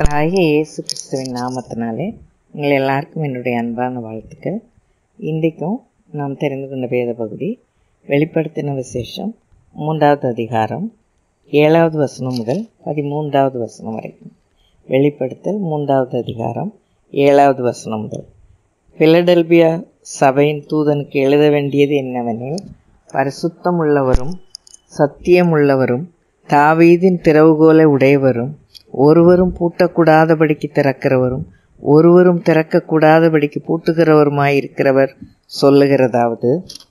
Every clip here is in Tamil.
கர்த்தராகிய இயேசு கிறிஸ்துவின் நாமத்தினாலே உங்கள் எல்லாருக்கும் என்னுடைய அன்பான வாழ்த்துக்கள் இன்றைக்கும் நாம் தெரிந்து கொண்ட வேத பகுதி வெளிப்படுத்தின விசேஷம் மூன்றாவது அதிகாரம் ஏழாவது வசனம் முதல் பதிமூன்றாவது வசனம் வரைக்கும் வெளிப்படுத்தல் மூன்றாவது அதிகாரம் ஏழாவது வசனம் முதல் பிலடெல்பியா சபையின் தூதனுக்கு எழுத வேண்டியது என்னவெனில் பரிசுத்தம் உள்ளவரும் சத்தியமுள்ளவரும் தாவீதின் திறவுகோலை உடையவரும் ஒருவரும் பூட்டக்கூடாதபடிக்கு திறக்கிறவரும் ஒருவரும் திறக்கக்கூடாதபடிக்கு பூட்டுகிறவருமாயிருக்கிறவர் சொல்லுகிறதாவது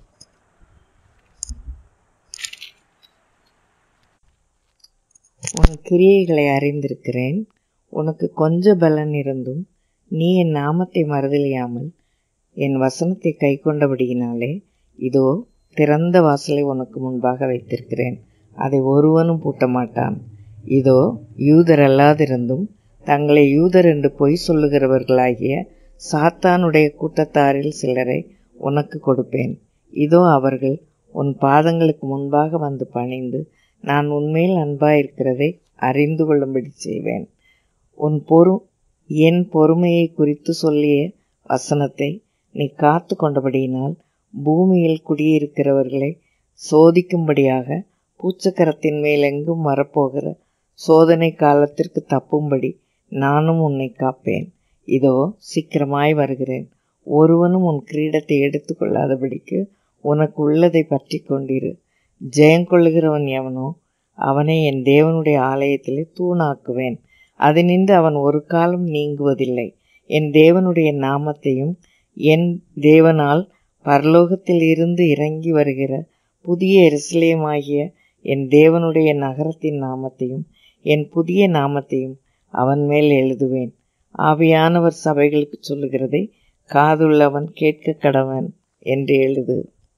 உன் கிரியைகளை அறிந்திருக்கிறேன் உனக்கு கொஞ்ச பலன் இருந்தும் நீ என் நாமத்தை மறதலியாமல் என் வசனத்தை கை கொண்டபடியினாலே இதோ திறந்த வாசலை உனக்கு முன்பாக வைத்திருக்கிறேன் அதை ஒருவனும் பூட்ட மாட்டான் இதோ யூதர் அல்லாதிருந்தும் தங்களை யூதர் என்று பொய் சொல்லுகிறவர்களாகிய சாத்தானுடைய கூட்டத்தாரில் சிலரை உனக்கு கொடுப்பேன் இதோ அவர்கள் உன் பாதங்களுக்கு முன்பாக வந்து பணிந்து நான் உன்மேல் அன்பாயிருக்கிறதை அறிந்து கொள்ளும்படி செய்வேன் உன் பொறு என் பொறுமையை குறித்து சொல்லிய வசனத்தை நீ காத்து கொண்டபடியினால் பூமியில் குடியிருக்கிறவர்களை சோதிக்கும்படியாக பூச்சக்கரத்தின் மேல் எங்கும் வரப்போகிற சோதனை காலத்திற்கு தப்பும்படி நானும் உன்னை காப்பேன் இதோ சீக்கிரமாய் வருகிறேன் ஒருவனும் உன் கிரீடத்தை எடுத்துக்கொள்ளாதபடிக்கு உனக்கு உள்ளதை பற்றி கொண்டிரு ஜெயங்கொள்ளுகிறவன் எவனோ அவனை என் தேவனுடைய ஆலயத்திலே தூணாக்குவேன் அதனின்று அவன் ஒரு காலம் நீங்குவதில்லை என் தேவனுடைய நாமத்தையும் என் தேவனால் பரலோகத்தில் இருந்து இறங்கி வருகிற புதிய எருசலேமாகிய என் தேவனுடைய நகரத்தின் நாமத்தையும் என் புதிய நாமத்தையும் அவன் மேல் எழுதுவேன் ஆவியானவர் சபைகளுக்கு சொல்லுகிறதை காதுள்ளவன் கேட்க கடவன் என்று எழுது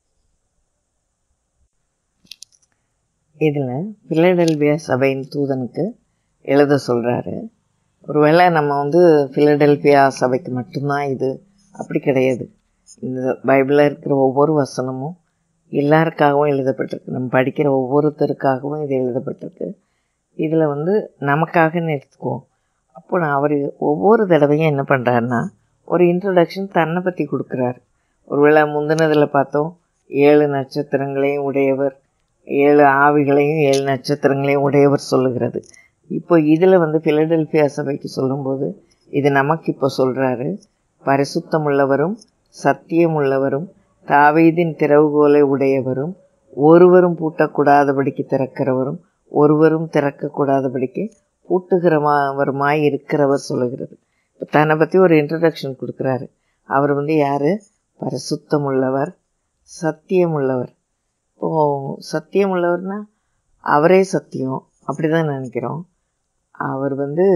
இதில் பிலடெல்பியா சபையின் தூதனுக்கு எழுத சொல்கிறாரு ஒருவேளை நம்ம வந்து பிலடெல்பியா சபைக்கு மட்டும்தான் இது அப்படி கிடையாது இந்த பைபிளில் இருக்கிற ஒவ்வொரு வசனமும் எல்லாருக்காகவும் எழுதப்பட்டிருக்கு நம்ம படிக்கிற ஒவ்வொருத்தருக்காகவும் இது எழுதப்பட்டிருக்கு இதில் வந்து நமக்காகன்னு எடுத்துக்குவோம் அப்போ நான் அவர் ஒவ்வொரு தடவையும் என்ன பண்ணுறாருன்னா ஒரு இன்ட்ரடக்ஷன் தன்னை பற்றி கொடுக்குறாரு ஒருவேளை முந்தினதில் பார்த்தோம் ஏழு நட்சத்திரங்களையும் உடையவர் ஏழு ஆவிகளையும் ஏழு நட்சத்திரங்களையும் உடையவர் சொல்லுகிறது இப்போ இதில் வந்து பிலடெல்பியா சபைக்கு சொல்லும்போது இது நமக்கு இப்போ சொல்கிறாரு பரிசுத்தமுள்ளவரும் சத்தியமுள்ளவரும் தாவீதின் திறவுகோலை உடையவரும் ஒருவரும் பூட்டக்கூடாதபடிக்கு திறக்கிறவரும் ஒருவரும் திறக்கக்கூடாதபடிக்கு பூட்டுகிறவருமாய் இருக்கிறவர் சொல்லுகிறது இப்போ தன்னை பற்றி ஒரு இன்ட்ரடக்ஷன் கொடுக்குறாரு அவர் வந்து யார் பரிசுத்தமுள்ளவர் சத்தியமுள்ளவர் இப்போது சத்தியமுள்ளவர்னா அவரே சத்தியம் அப்படி தான் நினைக்கிறோம் அவர் வந்து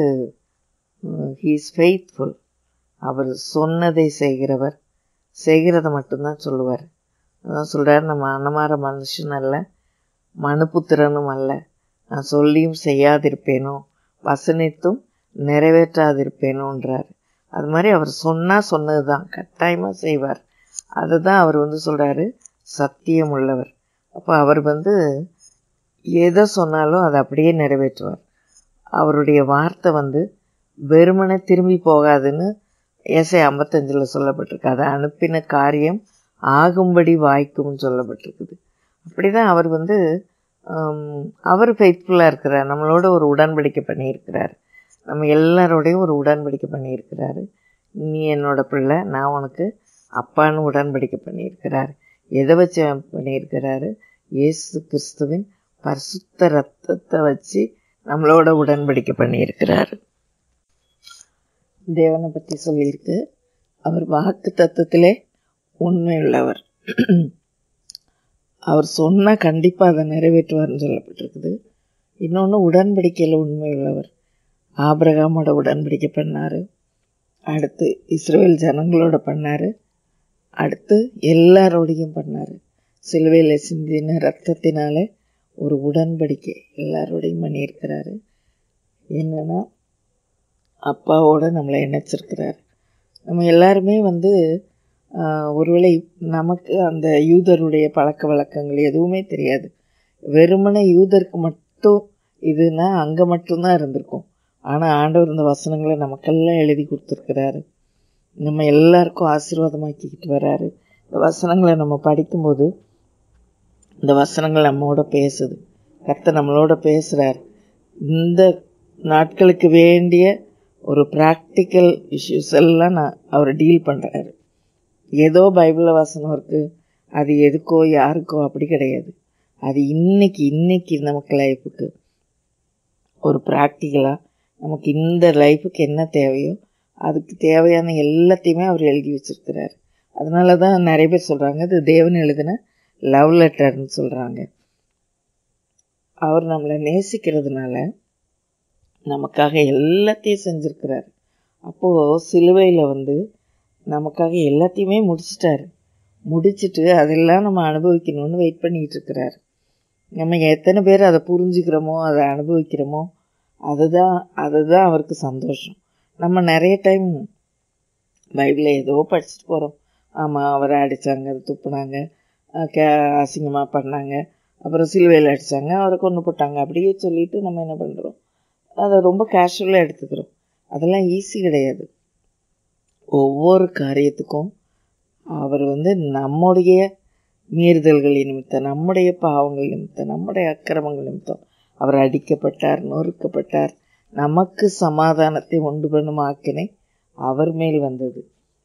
ஹீஸ் ஃபெய்த்ஃபுல் அவர் சொன்னதை செய்கிறவர் செய்கிறத மட்டும்தான் சொல்லுவார் அதான் சொல்கிறார் நம்ம அன்னமார மனுஷன் அல்ல மனுப்புத்திரனும் அல்ல நான் சொல்லியும் செய்யாதிருப்பேனோ வசனித்தும் நிறைவேற்றாதிருப்பேனோன்றார் அது மாதிரி அவர் சொன்னால் சொன்னது தான் கட்டாயமாக செய்வார் அதை தான் அவர் வந்து சொல்கிறாரு சத்தியம் உள்ளவர் அப்போ அவர் வந்து எதை சொன்னாலும் அதை அப்படியே நிறைவேற்றுவார் அவருடைய வார்த்தை வந்து வெறுமனே திரும்பி போகாதுன்னு ஏசை ஐம்பத்தஞ்சில் சொல்லப்பட்டிருக்கு அதை அனுப்பின காரியம் ஆகும்படி வாய்க்கும்னு சொல்லப்பட்டிருக்குது அப்படி தான் அவர் வந்து அவர் ஃபெய்த்ஃபுல்லாக இருக்கிறார் நம்மளோட ஒரு உடன்படிக்கை பண்ணியிருக்கிறார் நம்ம எல்லாரோடையும் ஒரு உடன்படிக்கை பண்ணியிருக்கிறாரு நீ என்னோட பிள்ளை நான் உனக்கு அப்பான்னு உடன்படிக்கை பண்ணியிருக்கிறார் எதை வச்சு பண்ணியிருக்கிறாரு இயேசு கிறிஸ்துவின் பரிசுத்த ரத்தத்தை வச்சு நம்மளோட உடன்படிக்கை பண்ணியிருக்கிறாரு தேவனை பற்றி சொல்லியிருக்கு அவர் வாக்கு தத்துவத்திலே உண்மையுள்ளவர் அவர் சொன்னால் கண்டிப்பாக அதை நிறைவேற்றுவார்னு சொல்லப்பட்டிருக்குது இன்னொன்று உடன்படிக்கையில் உண்மையுள்ளவர் ஆபிரகாமோட உடன்படிக்கை பண்ணார் அடுத்து இஸ்ரேல் ஜனங்களோட பண்ணார் அடுத்து எல்லாரோடையும் பண்ணார் சிலுவையில் சிந்தின ரத்தத்தினால ஒரு உடன்படிக்கை எல்லாரோடையும் பண்ணியிருக்கிறாரு என்னென்னா அப்பாவோட நம்மளை இணைச்சிருக்கிறார் நம்ம எல்லாருமே வந்து ஒருவேளை நமக்கு அந்த யூதருடைய பழக்க வழக்கங்கள் எதுவுமே தெரியாது வெறுமனே யூதருக்கு மட்டும் இதுனா அங்கே மட்டும்தான் இருந்திருக்கும் ஆனால் ஆண்டவர் இந்த வசனங்களை நமக்கெல்லாம் எழுதி கொடுத்துருக்கிறாரு நம்ம எல்லாருக்கும் ஆசீர்வாதமாக்கிக்கிட்டு வராரு இந்த வசனங்களை நம்ம படிக்கும்போது இந்த வசனங்கள் நம்மோட பேசுது கர்த்தர் நம்மளோட பேசுகிறார் இந்த நாட்களுக்கு வேண்டிய ஒரு ப்ராக்டிக்கல் இஷ்யூஸ் எல்லாம் நான் அவர் டீல் பண்ணுறாரு ஏதோ பைபிளில் வசனம் இருக்குது அது எதுக்கோ யாருக்கோ அப்படி கிடையாது அது இன்னைக்கு இன்னைக்கு நமக்கு லைஃபுக்கு ஒரு ப்ராக்டிக்கலாக நமக்கு இந்த லைஃபுக்கு என்ன தேவையோ அதுக்கு தேவையான எல்லாத்தையுமே அவர் எழுதி வச்சிருக்கிறார் அதனால தான் நிறைய பேர் சொல்கிறாங்க இது தேவன் எழுதின லவ் லெட்டர்னு சொல்கிறாங்க அவர் நம்மளை நேசிக்கிறதுனால நமக்காக எல்லாத்தையும் செஞ்சுருக்கிறார் அப்போது சிலுவையில் வந்து நமக்காக எல்லாத்தையுமே முடிச்சிட்டாரு முடிச்சிட்டு அதெல்லாம் நம்ம அனுபவிக்கணும்னு வெயிட் பண்ணிகிட்டு இருக்கிறார் நம்ம எத்தனை பேர் அதை புரிஞ்சுக்கிறோமோ அதை அனுபவிக்கிறோமோ அதுதான் அதுதான் அவருக்கு சந்தோஷம் நம்ம நிறைய டைம் பைபிளில் ஏதோ படிச்சுட்டு போகிறோம் ஆமாம் அவரை அடித்தாங்க துப்புனாங்க கே அசிங்கமாக பண்ணாங்க அப்புறம் சிலுவையில் அடித்தாங்க அவரை கொண்டு போட்டாங்க அப்படியே சொல்லிட்டு நம்ம என்ன பண்ணுறோம் அதை ரொம்ப கேஷுவலாக எடுத்துக்கிறோம் அதெல்லாம் ஈஸி கிடையாது ஒவ்வொரு காரியத்துக்கும் அவர் வந்து நம்முடைய மீறுதல்கள் நிமித்தம் நம்முடைய பாவங்கள் நிமித்தம் நம்முடைய அக்கிரமங்கள் நிமித்தம் அவர் அடிக்கப்பட்டார் நொறுக்கப்பட்டார் நமக்கு சமாதானத்தை உண்டு பண்ணும் ஆக்கினை அவர் மேல் வந்தது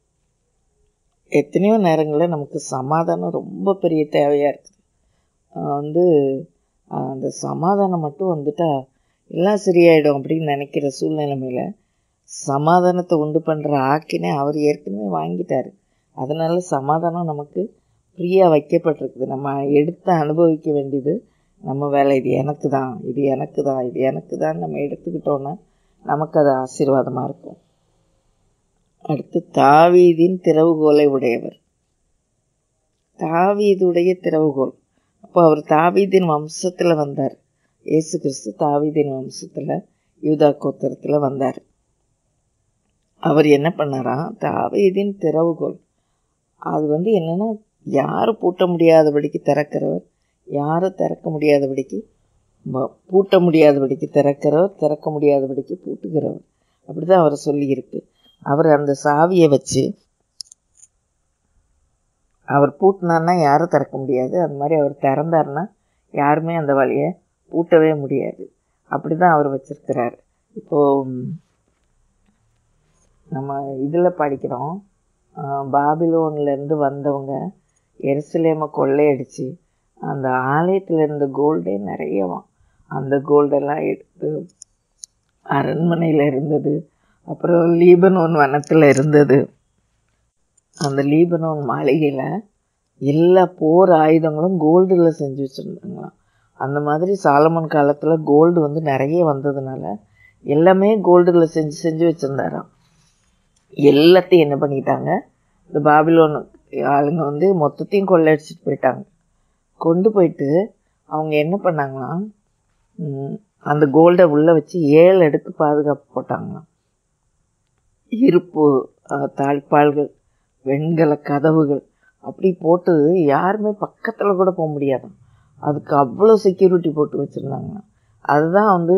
எத்தனையோ நேரங்களில் நமக்கு சமாதானம் ரொம்ப பெரிய தேவையாக இருக்குது வந்து அந்த சமாதானம் மட்டும் வந்துட்டா எல்லாம் சரியாயிடும் அப்படின்னு நினைக்கிற சூழ்நிலைமையில் சமாதானத்தை உண்டு பண்ணுற ஆக்கினை அவர் ஏற்கனவே வாங்கிட்டார் அதனால சமாதானம் நமக்கு ஃப்ரீயாக வைக்கப்பட்டிருக்குது நம்ம எடுத்து அனுபவிக்க வேண்டியது நம்ம வேலை இது எனக்கு தான் இது எனக்கு தான் இது எனக்கு தான் நம்ம எடுத்துக்கிட்டோன்னா நமக்கு அது ஆசீர்வாதமாக இருக்கும் அடுத்து தாவீதின் திறவுகோலை உடையவர் தாவீதுடைய திறவுகோல் அப்போ அவர் தாவீதின் வம்சத்தில் வந்தார் இயேசு கிறிஸ்து தாவீதின் வம்சத்தில் யூதா கோத்திரத்தில் வந்தார் அவர் என்ன பண்ணாராம் தாவீதின் திறவுகோல் அது வந்து என்னென்னா யாரும் பூட்ட முடியாதபடிக்கு திறக்கிறவர் யாரும் திறக்க முடியாதபடிக்கு பூட்ட முடியாதபடிக்கு திறக்கிறவர் திறக்க முடியாதபடிக்கு பூட்டுகிறவர் அப்படி தான் அவர் சொல்லியிருக்கு அவர் அந்த சாவியை வச்சு அவர் பூட்டினார்னா யாரும் திறக்க முடியாது அது மாதிரி அவர் திறந்தார்னா யாருமே அந்த வழியை பூட்டவே முடியாது அப்படி தான் அவர் வச்சிருக்கிறார் இப்போது நம்ம இதில் படிக்கிறோம் பாபிலோன்லேருந்து வந்தவங்க எருசலேமை கொள்ளையடிச்சு அந்த ஆலயத்தில் இருந்த கோல்டே நிறையவாம் அந்த கோல்டெல்லாம் எடுத்து அரண்மனையில் இருந்தது அப்புறம் லீபனோன் வனத்தில் இருந்தது அந்த லீபனோன் மாளிகையில் எல்லா போர் ஆயுதங்களும் கோல்டில் செஞ்சு வச்சுருந்தாங்களாம் அந்த மாதிரி சாலமன் காலத்தில் கோல்டு வந்து நிறைய வந்ததுனால எல்லாமே கோல்டில் செஞ்சு செஞ்சு வச்சுருந்தாராம் எல்லாத்தையும் என்ன பண்ணிட்டாங்க இந்த பாபிலோன் ஆளுங்க வந்து மொத்தத்தையும் கொள்ளையடிச்சிட்டு போயிட்டாங்க கொண்டு போயிட்டு அவங்க என்ன பண்ணாங்களாம் அந்த கோல்டை உள்ளே வச்சு ஏழு அடுக்கு பாதுகாப்பு போட்டாங்களாம் இருப்பு தாழ்பால்கள் வெண்கல கதவுகள் அப்படி போட்டு யாருமே பக்கத்தில் கூட போக முடியாதான் அதுக்கு அவ்வளோ செக்யூரிட்டி போட்டு வச்சுருந்தாங்க அதுதான் வந்து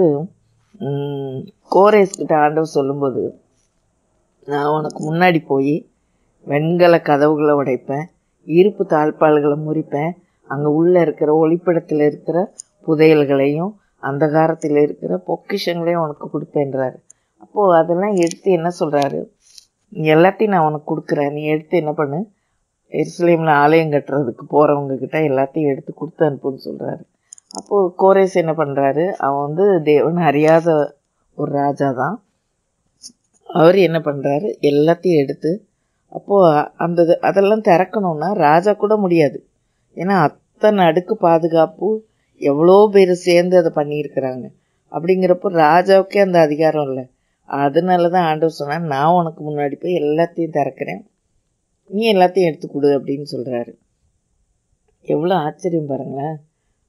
கோரேஸ்கிட்ட ஆண்டவர் சொல்லும்போது நான் உனக்கு முன்னாடி போய் வெண்கல கதவுகளை உடைப்பேன் இருப்பு தாழ்பால்களை முறிப்பேன் அங்கே உள்ளே இருக்கிற ஒளிப்படத்தில் இருக்கிற புதையல்களையும் அந்த காலத்தில் இருக்கிற பொக்கிஷங்களையும் உனக்கு கொடுப்பேன்றாரு அப்போது அதெல்லாம் எடுத்து என்ன சொல்கிறாரு எல்லாத்தையும் நான் உனக்கு கொடுக்குறேன் நீ எடுத்து என்ன பண்ணு எருசலேமில் ஆலயம் கட்டுறதுக்கு போகிறவங்க கிட்ட எல்லாத்தையும் எடுத்து கொடுத்து அனுப்புன்னு சொல்கிறாரு அப்போது கோரேஸ் என்ன பண்ணுறாரு அவன் வந்து தேவன் அறியாத ஒரு ராஜா தான் அவர் என்ன பண்ணுறாரு எல்லாத்தையும் எடுத்து அப்போது அந்த அதெல்லாம் திறக்கணுன்னா ராஜா கூட முடியாது ஏன்னா அத்தனை அடுக்கு பாதுகாப்பு எவ்வளோ பேர் சேர்ந்து அதை பண்ணியிருக்கிறாங்க அப்படிங்கிறப்போ ராஜாவுக்கே அந்த அதிகாரம் இல்லை அதனால தான் ஆண்டவர் சொன்னார் நான் உனக்கு முன்னாடி போய் எல்லாத்தையும் திறக்கிறேன் நீ எல்லாத்தையும் எடுத்து கொடு அப்படின்னு சொல்கிறாரு எவ்வளோ ஆச்சரியம் பாருங்களேன்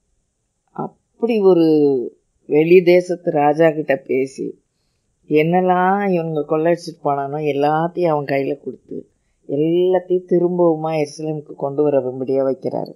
அப்படி ஒரு வெளி தேசத்து ராஜா கிட்ட பேசி என்னெல்லாம் இவங்க கொள்ளையடிச்சிட்டு போனானோ எல்லாத்தையும் அவன் கையில் கொடுத்து எல்லாத்தையும் திரும்பவுமா எருசலேமுக்கு கொண்டு வர வரும்படியாக வைக்கிறாரு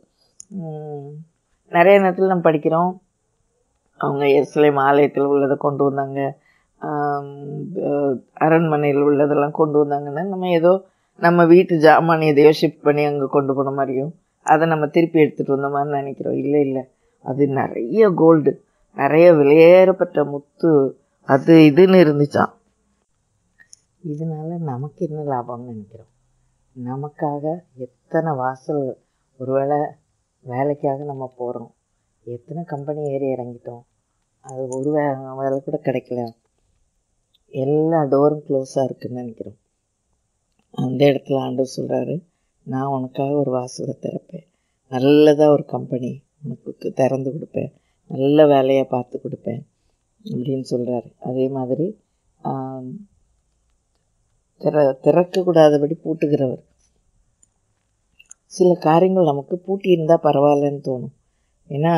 நிறைய நேரத்தில் நம்ம படிக்கிறோம் அவங்க எருசலேம் ஆலயத்தில் உள்ளதை கொண்டு வந்தாங்க அரண்மனையில் உள்ளதெல்லாம் கொண்டு வந்தாங்கன்னா நம்ம ஏதோ நம்ம வீட்டு ஜாமான் எதையோ ஷிஃப்ட் பண்ணி அங்கே கொண்டு போன மாதிரியும் அதை நம்ம திருப்பி எடுத்துகிட்டு வந்த மாதிரி நினைக்கிறோம் இல்லை இல்லை அது நிறைய கோல்டு நிறைய விலையேறப்பட்ட முத்து அது இதுன்னு இருந்துச்சான் இதனால நமக்கு என்ன லாபம்னு நினைக்கிறோம் நமக்காக எத்தனை வாசல் ஒருவேளை வேலைக்காக நம்ம போகிறோம் எத்தனை கம்பெனி ஏறி இறங்கிட்டோம் அது ஒரு வே வேலை கூட கிடைக்கல எல்லா டோரும் க்ளோஸாக இருக்குன்னு நினைக்கிறோம் அந்த இடத்துல ஆண்டவர் சொல்கிறாரு நான் உனக்காக ஒரு வாசலை திறப்பேன் நல்லதாக ஒரு கம்பெனி உனக்கு திறந்து கொடுப்பேன் நல்ல வேலையாக பார்த்து கொடுப்பேன் அப்படின்னு சொல்கிறாரு அதே மாதிரி திற திறக்கக்கூடாதபடி பூட்டுகிறவர் சில காரியங்கள் நமக்கு பூட்டி இருந்தால் பரவாயில்லன்னு தோணும் ஏன்னா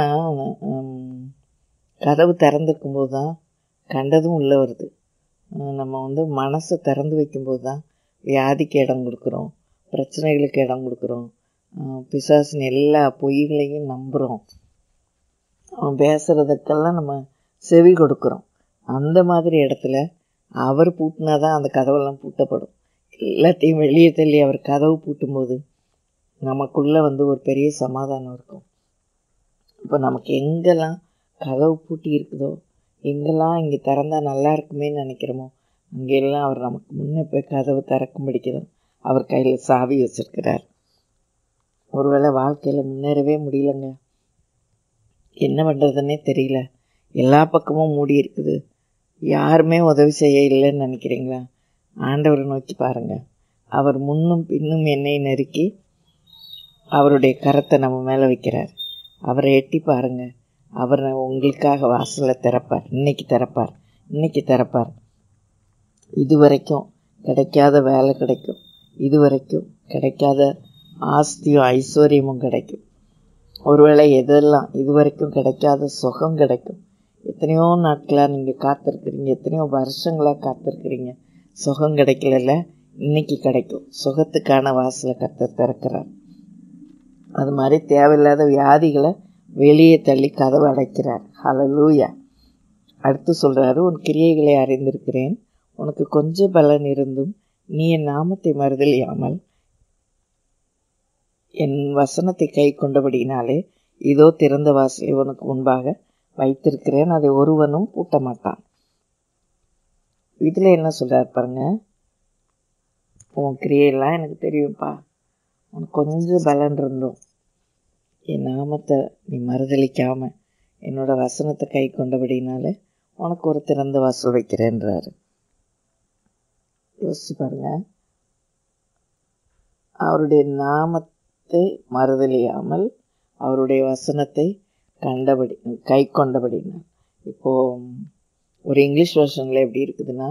கதவு திறந்துருக்கும் போது தான் கண்டதும் உள்ளே வருது நம்ம வந்து மனசை திறந்து வைக்கும்போது தான் வியாதிக்கு இடம் கொடுக்குறோம் பிரச்சனைகளுக்கு இடம் கொடுக்குறோம் பிசாசின் எல்லா பொய்களையும் நம்புகிறோம் அவன் பேசுகிறதுக்கெல்லாம் நம்ம செவி கொடுக்குறோம் அந்த மாதிரி இடத்துல அவர் பூட்டினா தான் அந்த கதவெல்லாம் பூட்டப்படும் எல்லாத்தையும் வெளியே தள்ளி அவர் கதவு பூட்டும்போது நமக்குள்ளே வந்து ஒரு பெரிய சமாதானம் இருக்கும் இப்போ நமக்கு எங்கெல்லாம் கதவு பூட்டி இருக்குதோ எங்கெல்லாம் இங்கே திறந்தா நல்லா இருக்குமேன்னு நினைக்கிறோமோ அங்கெல்லாம் அவர் நமக்கு முன்னே போய் கதவு திறக்கும்படிக்கிறோம் அவர் கையில் சாவி வச்சிருக்கிறார் ஒருவேளை வாழ்க்கையில் முன்னேறவே முடியலங்க என்ன பண்ணுறதுன்னே தெரியல எல்லா பக்கமும் மூடி இருக்குது யாருமே உதவி செய்ய இல்லைன்னு நினைக்கிறீங்களா ஆண்டவரை நோக்கி பாருங்கள் அவர் முன்னும் பின்னும் என்னை நெருக்கி அவருடைய கரத்தை நம்ம மேலே வைக்கிறார் அவரை எட்டி பாருங்கள் அவர் உங்களுக்காக வாசலை திறப்பார் இன்னைக்கு திறப்பார் இன்னைக்கு திறப்பார் இது வரைக்கும் கிடைக்காத வேலை கிடைக்கும் இது வரைக்கும் கிடைக்காத ஆஸ்தியும் ஐஸ்வர்யமும் கிடைக்கும் ஒருவேளை எதெல்லாம் இது வரைக்கும் கிடைக்காத சுகம் கிடைக்கும் எத்தனையோ நாட்களாக நீங்கள் காத்திருக்கிறீங்க எத்தனையோ வருஷங்களாக காத்திருக்கிறீங்க சுகம் கிடைக்கல இன்னைக்கு கிடைக்கும் சுகத்துக்கான வாசலை கத்த திறக்கிறார் அது மாதிரி தேவையில்லாத வியாதிகளை வெளியே தள்ளி கதவு அடைக்கிறார் ஹலலூயா அடுத்து சொல்கிறாரு உன் கிரியைகளை அறிந்திருக்கிறேன் உனக்கு கொஞ்சம் பலன் இருந்தும் நீ என் நாமத்தை மறுதலியாமல் என் வசனத்தை கை கொண்டபடினாலே இதோ திறந்த வாசலை உனக்கு முன்பாக வைத்திருக்கிறேன் அதை ஒருவனும் பூட்ட மாட்டான் இதில் என்ன சொல்கிறார் பாருங்க உன் கிரியெல்லாம் எனக்கு தெரியும்ப்பா உனக்கு கொஞ்சம் பலன் இருந்தும் என் நாமத்தை நீ மறுதளிக்காம என்னோட வசனத்தை கை கொண்டபடினால உனக்கு ஒரு திறந்த வாசல் வைக்கிறேன்றாரு யோசிச்சு பாருங்க அவருடைய நாமத்தை மறுதலியாமல் அவருடைய வசனத்தை கண்டபடி கை கொண்டபடினா இப்போ ஒரு இங்கிலீஷ் வெர்ஷனில் எப்படி இருக்குதுன்னா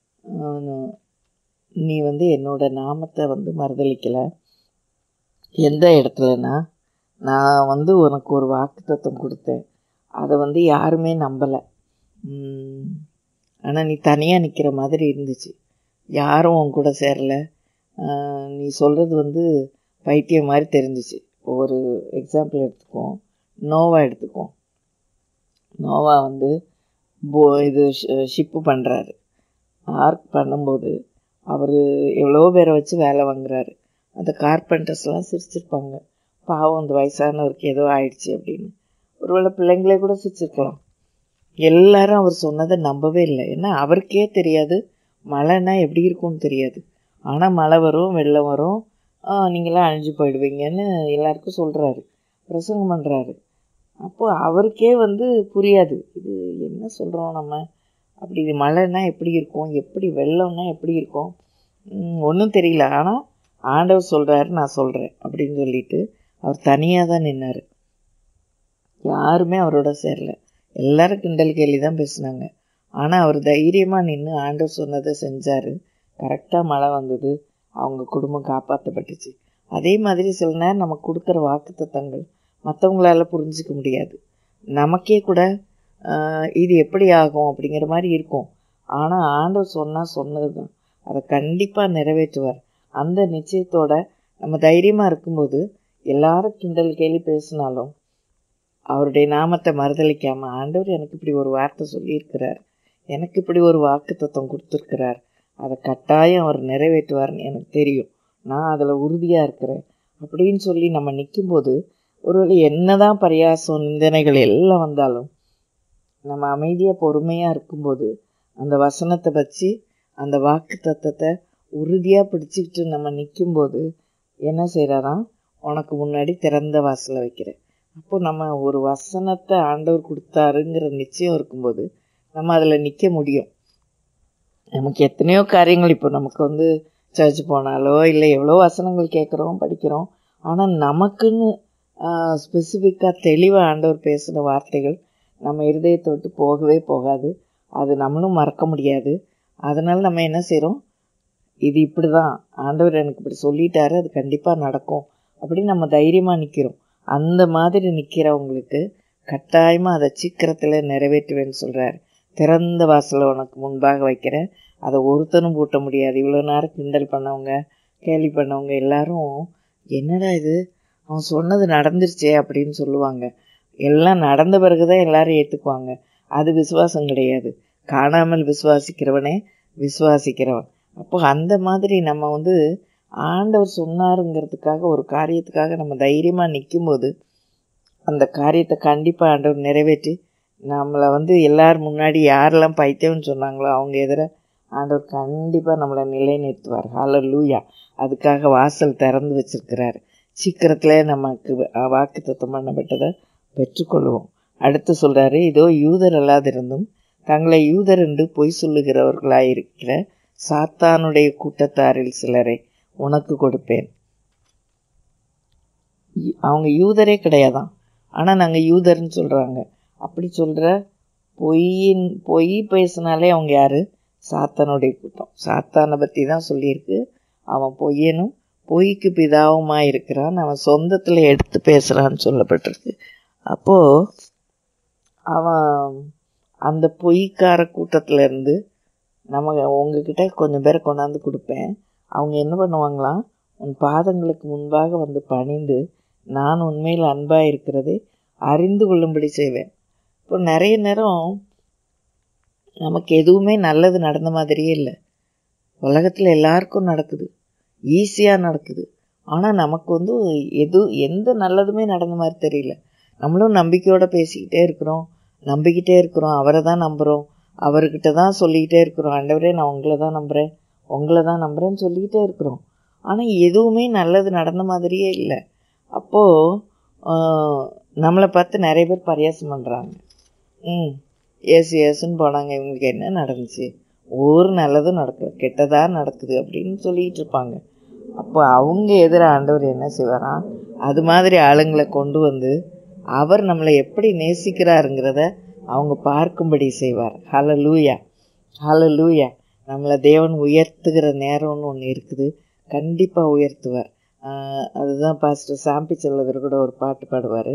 நீ வந்து என்னோட நாமத்தை வந்து மறுதளிக்கலை எந்த இடத்துலனா நான் வந்து உனக்கு ஒரு வாக்கு தத்துவம் கொடுத்தேன் அதை வந்து யாருமே நம்பலை ஆனால் நீ தனியாக நிற்கிற மாதிரி இருந்துச்சு யாரும் உன் கூட சேரலை நீ சொல்கிறது வந்து பைத்தியம் மாதிரி தெரிஞ்சிச்சு இப்போ ஒரு எக்ஸாம்பிள் எடுத்துக்குவோம் நோவா எடுத்துக்குவோம் நோவா வந்து போ இது ஷிப்பு பண்ணுறாரு ஆர்க் பண்ணும்போது அவர் எவ்வளோ பேரை வச்சு வேலை வாங்குறாரு அந்த கார்பெண்டர்ஸ்லாம் சிரிச்சிருப்பாங்க பாவம் அந்த வயசானவருக்கு ஏதோ ஆயிடுச்சு அப்படின்னு ஒருவேளை பிள்ளைங்களே கூட சிரிச்சிருக்கலாம் எல்லாரும் அவர் சொன்னதை நம்பவே இல்லை ஏன்னா அவருக்கே தெரியாது மழைனா எப்படி இருக்கும்னு தெரியாது ஆனால் மழை வரும் வெள்ளம் வரும் நீங்களாம் அழிஞ்சு போயிடுவீங்கன்னு எல்லாருக்கும் சொல்கிறாரு பிரசங்கம் பண்ணுறாரு அப்போது அவருக்கே வந்து புரியாது இது என்ன சொல்கிறோம் நம்ம அப்படி மழைனா எப்படி இருக்கும் எப்படி வெள்ளம்னா எப்படி இருக்கும் ஒன்றும் தெரியல ஆனால் ஆண்டவர் சொல்கிறாரு நான் சொல்கிறேன் அப்படின்னு சொல்லிட்டு அவர் தனியாக தான் நின்னார் யாருமே அவரோட சேரல எல்லாரும் கிண்டல் கேள்வி தான் பேசினாங்க ஆனால் அவர் தைரியமாக நின்று ஆண்டவர் சொன்னதை செஞ்சார் கரெக்டாக மழை வந்தது அவங்க குடும்பம் காப்பாற்றப்பட்டுச்சு அதே மாதிரி சில நேரம் நம்ம கொடுக்குற வாக்கு தத்தங்கள் மற்றவங்களால புரிஞ்சிக்க முடியாது நமக்கே கூட இது எப்படி ஆகும் அப்படிங்கிற மாதிரி இருக்கும் ஆனால் ஆண்டவர் சொன்னால் சொன்னது தான் அதை கண்டிப்பாக நிறைவேற்றுவார் அந்த நிச்சயத்தோட நம்ம தைரியமாக இருக்கும்போது எல்லாரும் கிண்டல் கேலி பேசினாலும் அவருடைய நாமத்தை மறுதளிக்காமல் ஆண்டவர் எனக்கு இப்படி ஒரு வார்த்தை சொல்லியிருக்கிறார் எனக்கு இப்படி ஒரு வாக்கு தத்துவம் கொடுத்துருக்கிறார் அதை கட்டாயம் அவர் நிறைவேற்றுவார்னு எனக்கு தெரியும் நான் அதில் உறுதியாக இருக்கிறேன் அப்படின்னு சொல்லி நம்ம நிற்கும்போது ஒருவேளை என்னதான் பரியாசம் நிந்தனைகள் எல்லாம் வந்தாலும் நம்ம அமைதியாக பொறுமையாக இருக்கும்போது அந்த வசனத்தை வச்சு அந்த வாக்கு தத்தத்தை உறுதியாக பிடிச்சிக்கிட்டு நம்ம நிற்கும்போது என்ன செய்கிறாராம் உனக்கு முன்னாடி திறந்த வாசலை வைக்கிறேன் அப்போ நம்ம ஒரு வசனத்தை ஆண்டவர் கொடுத்தாருங்கிற நிச்சயம் இருக்கும்போது நம்ம அதில் நிற்க முடியும் நமக்கு எத்தனையோ காரியங்கள் இப்போ நமக்கு வந்து சர்ச் போனாலோ இல்லை எவ்வளோ வசனங்கள் கேட்குறோம் படிக்கிறோம் ஆனால் நமக்குன்னு ஸ்பெசிஃபிக்காக தெளிவாக ஆண்டவர் பேசுகிற வார்த்தைகள் நம்ம இருதயத்தை விட்டு போகவே போகாது அது நம்மளும் மறக்க முடியாது அதனால் நம்ம என்ன செய்கிறோம் இது இப்படி தான் ஆண்டவர் எனக்கு இப்படி சொல்லிட்டாரு அது கண்டிப்பாக நடக்கும் அப்படின்னு நம்ம தைரியமாக நிற்கிறோம் அந்த மாதிரி நிற்கிறவங்களுக்கு கட்டாயமாக அதை சீக்கிரத்தில் நிறைவேற்றுவேன்னு சொல்கிறார் திறந்த வாசலை உனக்கு முன்பாக வைக்கிறேன் அதை ஒருத்தனும் பூட்ட முடியாது இவ்வளோ நேரம் கிண்டல் பண்ணவங்க கேலி பண்ணவங்க எல்லாரும் என்னடா இது அவன் சொன்னது நடந்துருச்சே அப்படின்னு சொல்லுவாங்க எல்லாம் நடந்த பிறகு தான் எல்லாரும் ஏற்றுக்குவாங்க அது விசுவாசம் கிடையாது காணாமல் விசுவாசிக்கிறவனே விசுவாசிக்கிறவன் அப்போ அந்த மாதிரி நம்ம வந்து ஆண்டவர் சொன்னாருங்கிறதுக்காக ஒரு காரியத்துக்காக நம்ம தைரியமாக நிற்கும்போது அந்த காரியத்தை கண்டிப்பாக ஆண்டவர் நிறைவேற்றி நம்மளை வந்து எல்லார் முன்னாடி யாரெல்லாம் பைத்தியம்னு சொன்னாங்களோ அவங்க எதிர ஆண்டவர் கண்டிப்பாக நம்மளை நிலைநிறுத்துவார் ஹால லூயா அதுக்காக வாசல் திறந்து வச்சிருக்கிறாரு சீக்கிரத்தில் நமக்கு வாக்கு தத்துவம் பண்ணப்பட்டதை பெற்றுக்கொள்வோம் அடுத்து சொல்கிறாரு இதோ யூதர் அல்லாதிருந்தும் தங்களை யூதர் என்று பொய் சொல்லுகிறவர்களாயிருக்கிற சாத்தானுடைய கூட்டத்தாரில் சிலரை உனக்கு கொடுப்பேன் அவங்க யூதரே கிடையாதான் ஆனால் நாங்கள் யூதர்னு சொல்கிறாங்க அப்படி சொல்கிற பொய்யின் பொய் பேசினாலே அவங்க யார் சாத்தானுடைய கூட்டம் சாத்தானை பற்றி தான் சொல்லியிருக்கு அவன் பொய்யனும் பொய்க்கு பிதாவுமாக இருக்கிறான் அவன் சொந்தத்தில் எடுத்து பேசுகிறான்னு சொல்லப்பட்டிருக்கு அப்போது அவன் அந்த பொய்க்கார கூட்டத்திலேருந்து நம்ம உங்ககிட்ட கொஞ்சம் பேரை கொண்டாந்து கொடுப்பேன் அவங்க என்ன பண்ணுவாங்களாம் உன் பாதங்களுக்கு முன்பாக வந்து பணிந்து நான் உண்மையில் அன்பாக இருக்கிறதை அறிந்து கொள்ளும்படி செய்வேன் இப்போ நிறைய நேரம் நமக்கு எதுவுமே நல்லது நடந்த மாதிரியே இல்லை உலகத்தில் எல்லாருக்கும் நடக்குது ஈஸியாக நடக்குது ஆனால் நமக்கு வந்து எது எந்த நல்லதுமே நடந்த மாதிரி தெரியல நம்மளும் நம்பிக்கையோடு பேசிக்கிட்டே இருக்கிறோம் நம்பிக்கிட்டே இருக்கிறோம் அவரை தான் நம்புகிறோம் அவர்கிட்ட தான் சொல்லிக்கிட்டே இருக்கிறோம் ஆண்டவரே நான் உங்களை தான் நம்புகிறேன் உங்களை தான் நம்புகிறேன்னு சொல்லிக்கிட்டே இருக்கிறோம் ஆனால் எதுவுமே நல்லது நடந்த மாதிரியே இல்லை அப்போது நம்மளை பார்த்து நிறைய பேர் பரியாசம் பண்ணுறாங்க ம் ஏசு ஏசுன்னு போனாங்க இவங்களுக்கு என்ன நடந்துச்சு ஒரு நல்லதும் நடக்கல கெட்டதாக நடக்குது அப்படின்னு சொல்லிகிட்டு இருப்பாங்க அப்போ அவங்க எதிர ஆண்டவர் என்ன செய்வாராம் அது மாதிரி ஆளுங்களை கொண்டு வந்து அவர் நம்மளை எப்படி நேசிக்கிறாருங்கிறத அவங்க பார்க்கும்படி செய்வார் ஹல லூயா ஹல லூயா நம்மளை தேவன் உயர்த்துகிற நேரம்னு ஒன்று இருக்குது கண்டிப்பாக உயர்த்துவார் அதுதான் பாஸ்டர் சாம்பி செல்லவர் கூட ஒரு பாட்டு பாடுவார்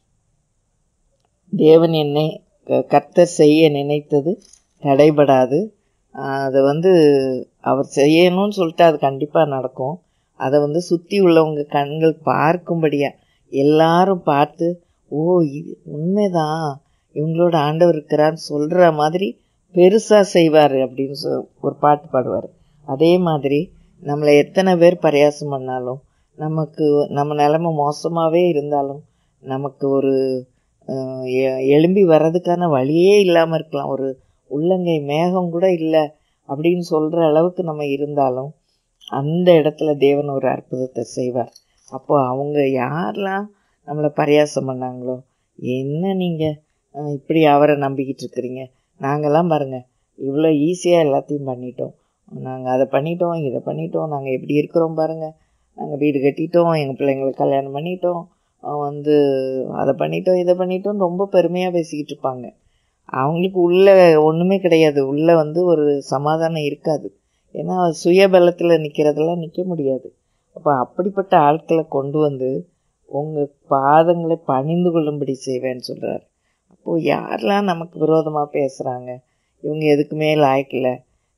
தேவன் என்னை கர்த்தர் செய்ய நினைத்தது தடைபடாது அதை வந்து அவர் செய்யணும்னு சொல்லிட்டு அது கண்டிப்பாக நடக்கும் அதை வந்து சுற்றி உள்ளவங்க கண்கள் பார்க்கும்படியாக எல்லாரும் பார்த்து ஓ இது உண்மைதான் இவங்களோட ஆண்டவர் இருக்கிறான்னு சொல்கிற மாதிரி பெருசாக செய்வார் அப்படின்னு சொ ஒரு பாட்டு பாடுவார் அதே மாதிரி நம்மளை எத்தனை பேர் பரியாசம் பண்ணாலும் நமக்கு நம்ம நிலமை மோசமாகவே இருந்தாலும் நமக்கு ஒரு எழும்பி வர்றதுக்கான வழியே இல்லாமல் இருக்கலாம் ஒரு உள்ளங்கை மேகம் கூட இல்லை அப்படின்னு சொல்கிற அளவுக்கு நம்ம இருந்தாலும் அந்த இடத்துல தேவன் ஒரு அற்புதத்தை செய்வார் அப்போ அவங்க யாரெல்லாம் நம்மளை பரியாசம் பண்ணாங்களோ என்ன நீங்கள் இப்படி அவரை நம்பிக்கிட்டு இருக்கிறீங்க நாங்கள்லாம் பாருங்கள் இவ்வளோ ஈஸியாக எல்லாத்தையும் பண்ணிட்டோம் நாங்கள் அதை பண்ணிட்டோம் இதை பண்ணிட்டோம் நாங்கள் எப்படி இருக்கிறோம் பாருங்கள் நாங்கள் வீடு கட்டிட்டோம் எங்கள் பிள்ளைங்களுக்கு கல்யாணம் பண்ணிட்டோம் வந்து அதை பண்ணிட்டோம் இதை பண்ணிட்டோம் ரொம்ப பெருமையாக பேசிக்கிட்டு இருப்பாங்க அவங்களுக்கு உள்ள ஒன்றுமே கிடையாது உள்ளே வந்து ஒரு சமாதானம் இருக்காது ஏன்னா சுயபலத்தில் நிற்கிறதெல்லாம் நிற்க முடியாது அப்போ அப்படிப்பட்ட ஆட்களை கொண்டு வந்து உங்கள் பாதங்களை பணிந்து கொள்ளும்படி செய்வேன்னு சொல்கிறார் அப்போது யாரெல்லாம் நமக்கு விரோதமாக பேசுகிறாங்க இவங்க எதுக்குமே லாய்க்கல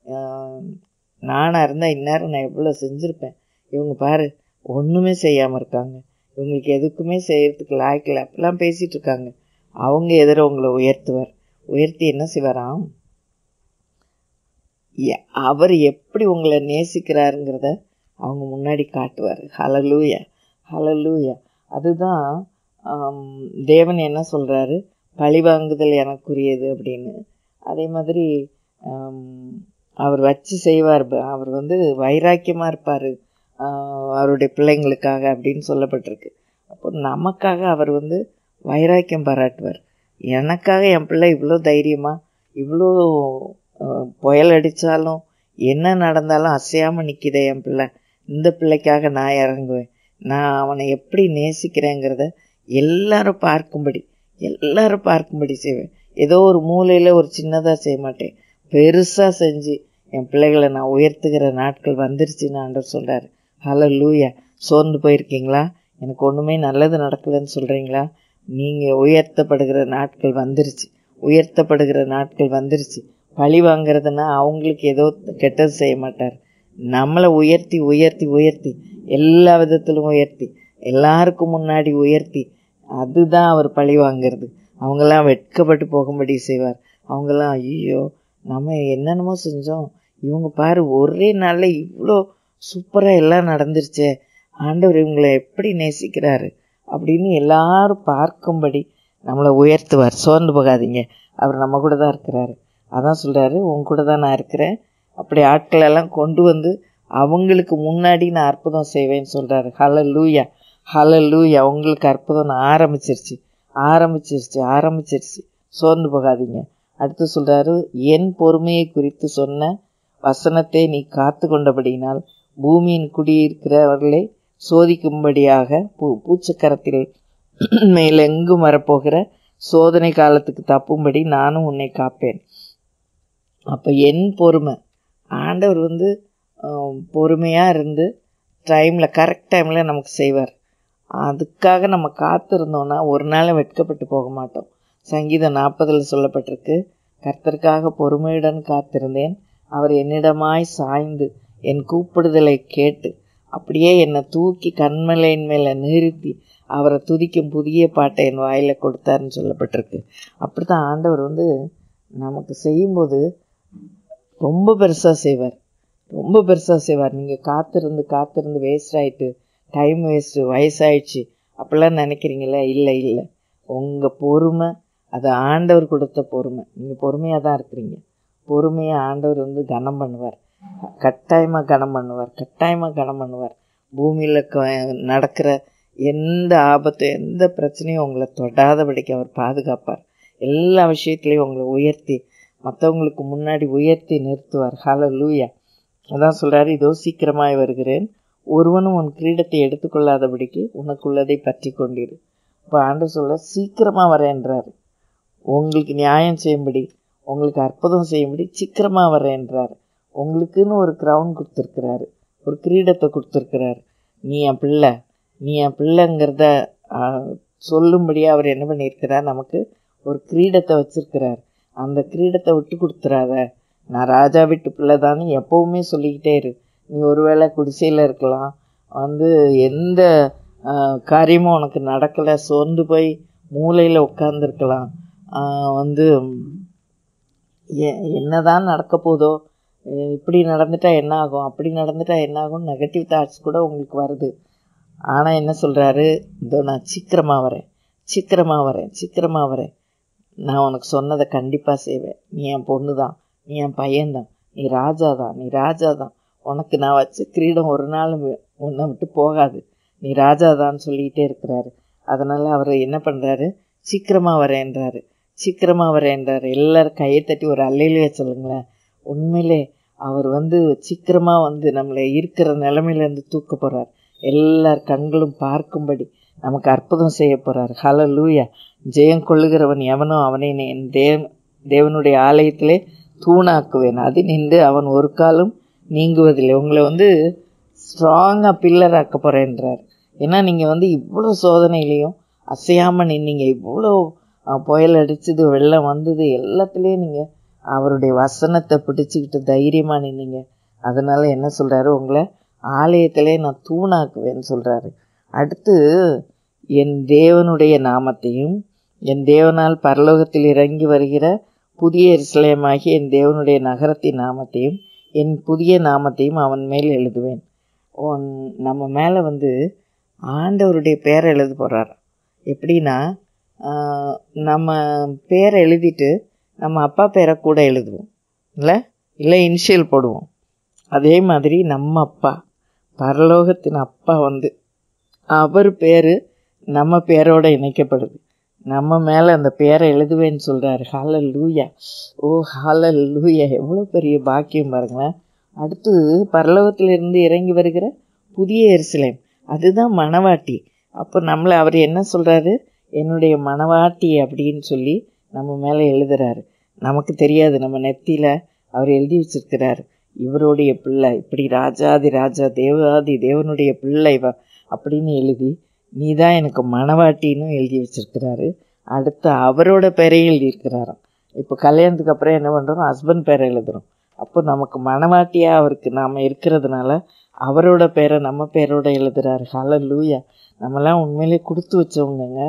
நானாக இருந்தால் இந்நேரம் நான் எவ்வளோ செஞ்சுருப்பேன் இவங்க பாரு ஒன்றுமே செய்யாமல் இருக்காங்க இவங்களுக்கு எதுக்குமே செய்கிறதுக்கு லாய்க்கல அப்படிலாம் பேசிகிட்டு இருக்காங்க அவங்க எதிர உங்களை உயர்த்துவார் உயர்த்தி என்ன செய்வாராம் எ- அவர் எப்படி உங்களை நேசிக்கிறாருங்கிறத அவங்க முன்னாடி காட்டுவார் ஹலலூயா ஹலலூயா அதுதான் ஆம், தேவன் என்ன சொல்கிறாரு பழிவாங்குதல் எனக்குரியது அப்படின்னு அதே மாதிரி ஆம், அவர் வச்சு செய்வார் ப- அவர் வந்து வைராக்கியமாக இருப்பார் அவருடைய பிள்ளைங்களுக்காக அப்படின்னு சொல்லப்பட்டிருக்கு அப்போ நமக்காக அவர் வந்து வைராக்கியம் பாராட்டுவார் எனக்காக என் பிள்ளை இவ்வளோ தைரியமாக இவ்வளோ அஹ், புயல் அடித்தாலும் என்ன நடந்தாலும் அசையாமல் நிற்கிதே என் பிள்ளை இந்த பிள்ளைக்காக நான் இறங்குவேன் நான் அவனை எப்படி நேசிக்கிறேங்கிறத எல்லாரும் பார்க்கும்படி எல்லாரும் பார்க்கும்படி செய்வேன் ஏதோ ஒரு மூலையில் ஒரு சின்னதாக செய்ய மாட்டேன் பெருசாக செஞ்சு என் பிள்ளைகளை நான் உயர்த்துகிற நாட்கள் வந்துருச்சுன்னு ஆண்டவர் சொல்கிறாரு ஹலோ லூயா சோர்ந்து போயிருக்கீங்களா எனக்கு ஒன்றுமே நல்லது நடக்கலைன்னு சொல்கிறீங்களா நீங்கள் உயர்த்தப்படுகிற நாட்கள் வந்துருச்சு உயர்த்தப்படுகிற நாட்கள் வந்துருச்சு பழி வாங்குறதுன்னா அவங்களுக்கு ஏதோ கெட்டது செய்ய மாட்டார் நம்மளை உயர்த்தி உயர்த்தி உயர்த்தி எல்லா விதத்திலும் உயர்த்தி எல்லாருக்கும் முன்னாடி உயர்த்தி அதுதான் அவர் பழி வாங்குறது அவங்கெல்லாம் வெட்கப்பட்டு போகும்படி செய்வார் அவங்கெல்லாம் ஐயோ நம்ம என்னென்னமோ செஞ்சோம் இவங்க பாரு ஒரே நாளில் இவ்வளோ சூப்பராக எல்லாம் நடந்துருச்சே ஆண்டவர் இவங்களை எப்படி நேசிக்கிறாரு அப்படின்னு எல்லாரும் பார்க்கும்படி நம்மளை உயர்த்துவார் சோர்ந்து போகாதீங்க அவர் நம்ம கூட தான் இருக்கிறாரு அதான் சொல்கிறாரு உன் கூட தான் நான் இருக்கிறேன் அப்படி ஆட்கள் எல்லாம் கொண்டு வந்து அவங்களுக்கு முன்னாடி நான் அற்புதம் செய்வேன்னு சொல்கிறாரு ஹல லூயா ஹல லூயா உங்களுக்கு அற்புதம் நான் ஆரம்பிச்சிருச்சு ஆரம்பிச்சிருச்சு ஆரம்பிச்சிருச்சு சோர்ந்து போகாதீங்க அடுத்து சொல்கிறாரு என் பொறுமையை குறித்து சொன்ன வசனத்தை நீ காத்து கொண்டபடியினால் பூமியின் குடியிருக்கிறவர்களை சோதிக்கும்படியாக பூ பூச்சக்கரத்தில் மேலெங்கும் வரப்போகிற சோதனை காலத்துக்கு தப்பும்படி நானும் உன்னை காப்பேன் அப்போ என் பொறுமை ஆண்டவர் வந்து பொறுமையாக இருந்து டைமில் கரெக்ட் டைமில் நமக்கு செய்வார் அதுக்காக நம்ம காத்திருந்தோன்னா ஒரு நாளும் வெட்கப்பட்டு போக மாட்டோம் சங்கீதம் நாற்பதில் சொல்லப்பட்டிருக்கு கர்த்தருக்காக பொறுமையுடன் காத்திருந்தேன் அவர் என்னிடமாய் சாய்ந்து என் கூப்பிடுதலை கேட்டு அப்படியே என்னை தூக்கி கண்மலையின் மேலே நிறுத்தி அவரை துதிக்கும் புதிய பாட்டை என் வாயில் கொடுத்தாருன்னு சொல்லப்பட்டிருக்கு அப்படி தான் ஆண்டவர் வந்து நமக்கு செய்யும்போது ரொம்ப பெருசாக செய்வார் ரொம்ப பெருசாக செய்வார் நீங்கள் காத்திருந்து காத்திருந்து வேஸ்ட் ஆகிட்டு டைம் வேஸ்ட்டு வயசாயிடுச்சு அப்படிலாம் நினைக்கிறீங்களே இல்லை இல்லை உங்கள் பொறுமை அது ஆண்டவர் கொடுத்த பொறுமை நீங்கள் பொறுமையாக தான் இருக்கிறீங்க பொறுமையாக ஆண்டவர் வந்து கனம் பண்ணுவார் கட்டாயமாக கனம் பண்ணுவார் கட்டாயமாக கனம் பண்ணுவார் பூமியில் க நடக்கிற எந்த ஆபத்து எந்த பிரச்சனையும் உங்களை தொடாதபடிக்கு அவர் பாதுகாப்பார் எல்லா விஷயத்துலையும் உங்களை உயர்த்தி மற்றவங்களுக்கு முன்னாடி உயர்த்தி நிறுத்துவார் ஹலோ லூயா அதான் சொல்கிறாரு இதோ சீக்கிரமாய் வருகிறேன் ஒருவனும் உன் கிரீடத்தை எடுத்துக்கொள்ளாதபடிக்கு உனக்குள்ளதை பற்றி கொண்டிரு இப்போ ஆண்டு சொல்ல சீக்கிரமாக வரேன்றாரு உங்களுக்கு நியாயம் செய்யும்படி உங்களுக்கு அற்புதம் செய்யும்படி சீக்கிரமாக வரேன்றாரு உங்களுக்குன்னு ஒரு க்ரௌன் கொடுத்துருக்கிறாரு ஒரு கிரீடத்தை கொடுத்துருக்கிறாரு நீ என் பிள்ளை நீ என் பிள்ளைங்கிறத சொல்லும்படியாக அவர் என்ன பண்ணியிருக்கிறார் நமக்கு ஒரு கிரீடத்தை வச்சிருக்கிறார் அந்த கிரீடத்தை விட்டு கொடுத்துறாத நான் ராஜா வீட்டு பிள்ளை தான் எப்போவுமே சொல்லிக்கிட்டே இரு நீ ஒருவேளை குடிசையில் இருக்கலாம் வந்து எந்த காரியமும் உனக்கு நடக்கலை சோர்ந்து போய் மூளையில் உட்காந்துருக்கலாம் வந்து என்னதான் நடக்க போதோ இப்படி நடந்துட்டா என்ன ஆகும் அப்படி நடந்துட்டா என்ன ஆகும் நெகட்டிவ் தாட்ஸ் கூட உங்களுக்கு வருது ஆனால் என்ன சொல்கிறாரு இதோ நான் சீக்கிரமாக வரேன் சீக்கிரமாக வரேன் சீக்கிரமாக வரேன் நான் உனக்கு சொன்னதை கண்டிப்பாக செய்வேன் நீ என் பொண்ணு தான் நீ என் பையன்தான் நீ ராஜா தான் நீ ராஜா தான் உனக்கு நான் வச்ச கிரீடம் ஒரு நாள் உன்னை விட்டு போகாது நீ ராஜா தான் சொல்லிக்கிட்டே இருக்கிறாரு அதனால் அவர் என்ன பண்ணுறாரு சீக்கிரமாக வரேன்றாரு சீக்கிரமாக வரேன்றாரு எல்லோரும் கையை தட்டி ஒரு அல்லையிலேயே சொல்லுங்களேன் உண்மையிலே அவர் வந்து சீக்கிரமாக வந்து நம்மளை இருக்கிற நிலமையிலேருந்து தூக்க போகிறார் எல்லார் கண்களும் பார்க்கும்படி நமக்கு அற்புதம் செய்ய போகிறார் ஹலோ லூயா ஜெயம் கொள்ளுகிறவன் எவனோ அவனை என் தேவ தேவனுடைய ஆலயத்திலே தூணாக்குவேன் அது நின்று அவன் ஒரு காலம் நீங்குவதில்லை உங்களை வந்து ஸ்ட்ராங்காக பில்லர் ஆக்க போகிறேன்றார் ஏன்னா நீங்கள் வந்து இவ்வளோ சோதனையிலையும் அசையாமல் நின்னீங்க இவ்வளோ புயல் அடிச்சது வெள்ளம் வந்தது எல்லாத்துலேயும் நீங்கள் அவருடைய வசனத்தை பிடிச்சிக்கிட்டு தைரியமாக நின்னீங்க அதனால் என்ன சொல்கிறாரு உங்களை ஆலயத்திலே நான் தூணாக்குவேன்னு சொல்கிறாரு அடுத்து என் தேவனுடைய நாமத்தையும் என் தேவனால் பரலோகத்தில் இறங்கி வருகிற புதிய இஸ்லயமாகி என் தேவனுடைய நகரத்தின் நாமத்தையும் என் புதிய நாமத்தையும் அவன் மேல் எழுதுவேன் உன் நம்ம மேலே வந்து ஆண்டவருடைய பேரை எழுத போகிறார் எப்படின்னா ஆஹ், நம்ம பேரை எழுதிட்டு நம்ம அப்பா பேரை கூட எழுதுவோம் இல்லை இல்லை இனிஷியல் போடுவோம் அதே மாதிரி நம்ம அப்பா பரலோகத்தின் அப்பா வந்து அவர் பேர் நம்ம பேரோட இணைக்கப்படுது நம்ம மேலே அந்த பேரை எழுதுவேன்னு சொல்கிறாரு ஹால லூயா ஓ ஹால லூயா எவ்வளோ பெரிய பாக்கியம் பாருங்களேன் அடுத்து பரலோகத்திலிருந்து இறங்கி வருகிற புதிய எருசலேம் அதுதான் மணவாட்டி அப்போ நம்மளை அவர் என்ன சொல்கிறாரு என்னுடைய மணவாட்டி அப்படின்னு சொல்லி நம்ம மேலே எழுதுறாரு நமக்கு தெரியாது நம்ம நெத்தியில் அவர் எழுதி வச்சிருக்கிறாரு இவருடைய பிள்ளை இப்படி ராஜாதி ராஜா தேவாதி தேவனுடைய பிள்ளை இவ அப்படின்னு எழுதி நீ தான் எனக்கு மணவாட்டின்னு எழுதி வச்சிருக்கிறாரு அடுத்து அவரோட பேரையும் எழுதியிருக்கிறாராம் இப்போ கல்யாணத்துக்கு அப்புறம் என்ன பண்ணுறோம் ஹஸ்பண்ட் பேரை எழுதுறோம் அப்போ நமக்கு மணவாட்டியாக அவருக்கு நாம் இருக்கிறதுனால அவரோட பேரை நம்ம பேரோட எழுதுறாரு ஹalleluya லூயா நம்மலாம் உண்மையிலே கொடுத்து வச்சவங்கங்க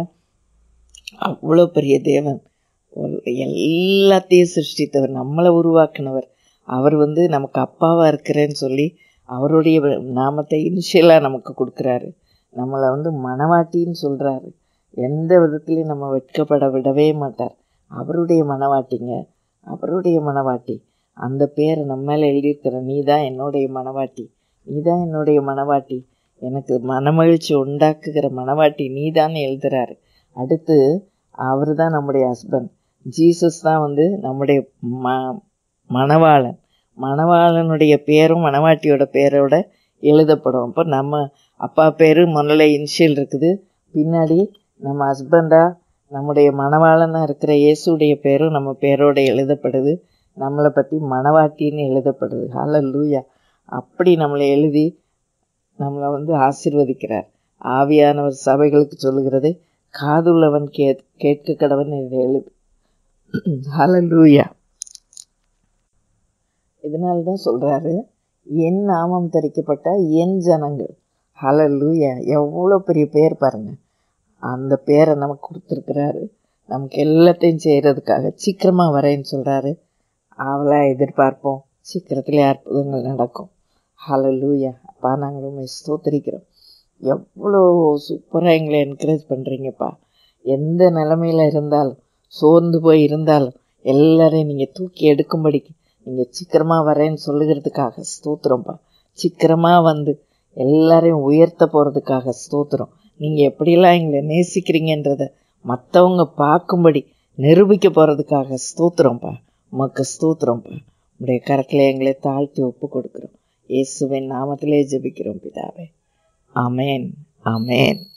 அவ்வளோ பெரிய தேவன் ஒரு- எல்லாத்தையும் சிருஷ்டித்தவர் நம்மளை உருவாக்குனவர் அவர் வந்து நமக்கு அப்பாவாக இருக்கிறேன்னு சொல்லி அவருடைய நாமத்தை இனிஷியலாக நமக்கு கொடுக்குறாரு நம்மளை வந்து மணவாட்டின்னு சொல்கிறாரு எந்த விதத்துலையும் நம்ம வெட்கப்பட விடவே மாட்டார் அவருடைய மணவாட்டிங்க அவருடைய மணவாட்டி அந்த பேரை நம்ம மேலே எழுதியிருக்கிற நீ தான் என்னுடைய மணவாட்டி நீ தான் என்னுடைய மணவாட்டி எனக்கு மனமகிழ்ச்சி உண்டாக்குகிற மணவாட்டி நீ தான் எழுதுறாரு அடுத்து அவர் தான் நம்முடைய ஹஸ்பண்ட் ஜீசஸ் தான் வந்து நம்முடைய ம மணவாளன் மணவாளனுடைய பேரும் மணவாட்டியோட பேரோட எழுதப்படும் அப்போ நம்ம அப்பா பேர் முதல்ல இனிஷியல் இருக்குது பின்னாடி நம்ம ஹஸ்பண்டா நம்முடைய மணவாளனாக இருக்கிற இயேசுடைய பேரும் நம்ம பேரோட எழுதப்படுது நம்மளை பற்றி மணவாட்டின்னு எழுதப்படுது ஹalleluya அப்படி நம்மளை எழுதி நம்மளை வந்து ஆசீர்வதிக்கிறார் ஆவியானவர் சபைகளுக்கு சொல்லுகிறது காதுள்ளவன் கே கேட்க கடவன் இதை எழுது ஹalleluya இதனால தான் சொல்கிறாரு என் நாமம் தரிக்கப்பட்ட என் ஜனங்கள் ஹalleluya எவ்வளோ பெரிய பேர் பாருங்க அந்த பேரை நமக்கு கொடுத்துருக்கிறாரு நமக்கு எல்லாத்தையும் செய்கிறதுக்காக சீக்கிரமாக வரேன்னு சொல்கிறாரு அவளாக எதிர்பார்ப்போம் சீக்கிரத்தில் அற்புதங்கள் நடக்கும் ஹalleluya அப்பா நாங்கள் உண்மை ஸ்தோத்திரிக்கிறோம் எவ்வளோ சூப்பராக எங்களை என்கரேஜ் பண்ணுறீங்கப்பா எந்த நிலமையில இருந்தாலும் சோர்ந்து போய் இருந்தாலும் எல்லாரையும் நீங்கள் தூக்கி எடுக்கும்படிக்கு நீங்கள் சீக்கிரமாக வரேன்னு சொல்லுகிறதுக்காக ஸ்தோத்திரம்ப்பா சீக்கிரமாக வந்து எல்லாரையும் உயர்த்த போகிறதுக்காக ஸ்தோத்திரம் நீங்கள் எப்படியெல்லாம் எங்களை நேசிக்கிறீங்கன்றத மற்றவங்க பார்க்கும்படி நிரூபிக்க போகிறதுக்காக ஸ்தோத்திரம்ப்பா உமக்கு ஸ்தோத்திரம்ப்பா உடைய கரத்தில் எங்களை தாழ்த்தி ஒப்பு கொடுக்குறோம் இயேசுவின் நாமத்திலே ஜெபிக்கிறோம் பிதாவே ஆமென் ஆமென்